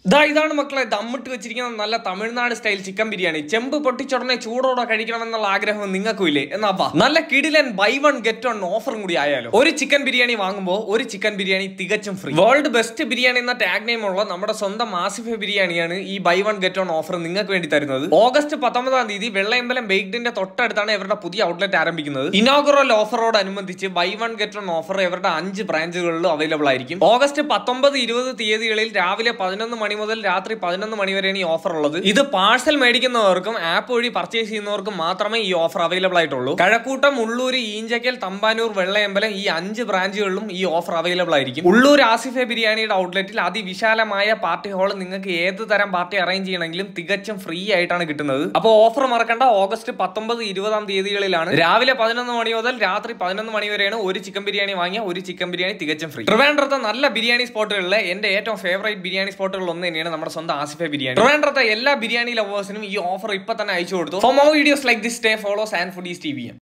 ദാ ഇതാണ് മക്കളെ ദമ്മിട്ട് വെച്ചിരിക്കുന്ന നല്ല തമിഴ്നാട് സ്റ്റൈൽ ചിക്കൻ ബിരിയാണി ചെമ്പ് പൊട്ടിച്ചുടനെ ചൂടോടെ കഴിക്കണമെന്നുള്ള ആഗ്രഹം നിങ്ങൾക്കും ഇല്ലേ എന്നാ വാ നല്ല കിടിലൻ ബൈ വൺ ഗെറ്റ് വൺ ഓഫറും കൂടി ആയാലോ ഒരു ചിക്കൻ ബിരിയാണി വാങ്ങുമ്പോൾ ഒരു ചിക്കൻ ബിരിയാണി തികച്ചും ഫ്രീ വേൾഡ് ബെസ്റ്റ് ബിരിയാണി എന്ന ടാഗ് നെയിം ഉള്ള നമ്മുടെ സ്വന്തം ആസിഫ ബിരിയാണിയാണ് ഈ buy one get one offer നിങ്ങൾക്ക് വേണ്ടി തരുന്നത് ഓഗസ്റ്റ് പത്തൊമ്പതാം തീയതി വെള്ളയമ്പലം ബേക്ഡിന്റെ തൊട്ടടുത്താണ് ഇവരുടെ പുതിയ ഔട്ട്ലെറ്റ് ആരംഭിക്കുന്നത് ഇനോഗ്രൽ ഓഫറോടനുബന്ധിച്ച് buy one get one offer ഇവരുടെ അഞ്ച് ബ്രാഞ്ചുകളിലും അവൈലബിൾ ആയിരിക്കും ഓഗസ്റ്റ് പത്തൊമ്പത് ഇരുപത് തീയതികളിൽ രാവിലെ പതിനൊന്ന് മണി മുതൽ രാത്രി പതിനൊന്ന് മണി വരെയാണ് ഈ ഓഫർ ഉള്ളത് ഇത് പാഴ്സൽ മേടിക്കുന്നവർക്കും ആപ്പ് വഴി പർച്ചേസ് ചെയ്യുന്നവർക്കും മാത്രമേ ഈ ഓഫർ അവൈലബിൾ ആയിട്ടുള്ളൂ കഴക്കൂട്ടം ഉള്ളൂര് ഈഞ്ചക്കൽ തമ്പാനൂർ വെള്ളയമ്പലം ഈ അഞ്ച് ബ്രാഞ്ചുകളിലും ഈ ഓഫർ അവൈലബിൾ ആയിരിക്കും ഉള്ളൂർ ആസിഫെ ബിരിയാണിയുടെ ഔട്ട്ലെറ്റിൽ അതിവിശാലമായ പാർട്ടി ഹാൾ നിങ്ങൾക്ക് ഏത് തരം പാർട്ടി അറേഞ്ച് ചെയ്യണമെങ്കിലും തികച്ചും ഫ്രീ ആയിട്ടാണ് കിട്ടുന്നത് അപ്പോൾ ഓഫർ മറക്കണ്ട ഓഗസ്റ്റ് പത്തൊമ്പത് ഇരുപതാം തീയതികളിലാണ് രാവിലെ പതിനൊന്ന് മണി മുതൽ രാത്രി പതിനൊന്ന് മണി വരെയാണ് ഒരു ചിക്കൻ ബിരിയാണി വാങ്ങിയ ഒരു ചിക്കൻ ബിരിയാണി തികച്ചും ഫ്രീ ട്രിവാൻഡ്രത്തെ നല്ല ബിരിയാണി സ്പോട്ടുകളിലെ എന്റെ ഏറ്റവും ഫേവറേറ്റ് ബിരിയാണി സ്പോട്ടുകളിൽ ഒന്ന് തന്നെയാണ് നമ്മുടെ സ്വന്തം ആസിഫെ ബിരിയാണി ട്രിവാൻഡ്രത്തെ എല്ലാ ബിരിയാണി ലവേഴ്സിനും ഈ ഓഫർ ഇപ്പൊ തന്നെ അയച്ചു കൊടുത്തു for more videos like this stay follows and foodies T V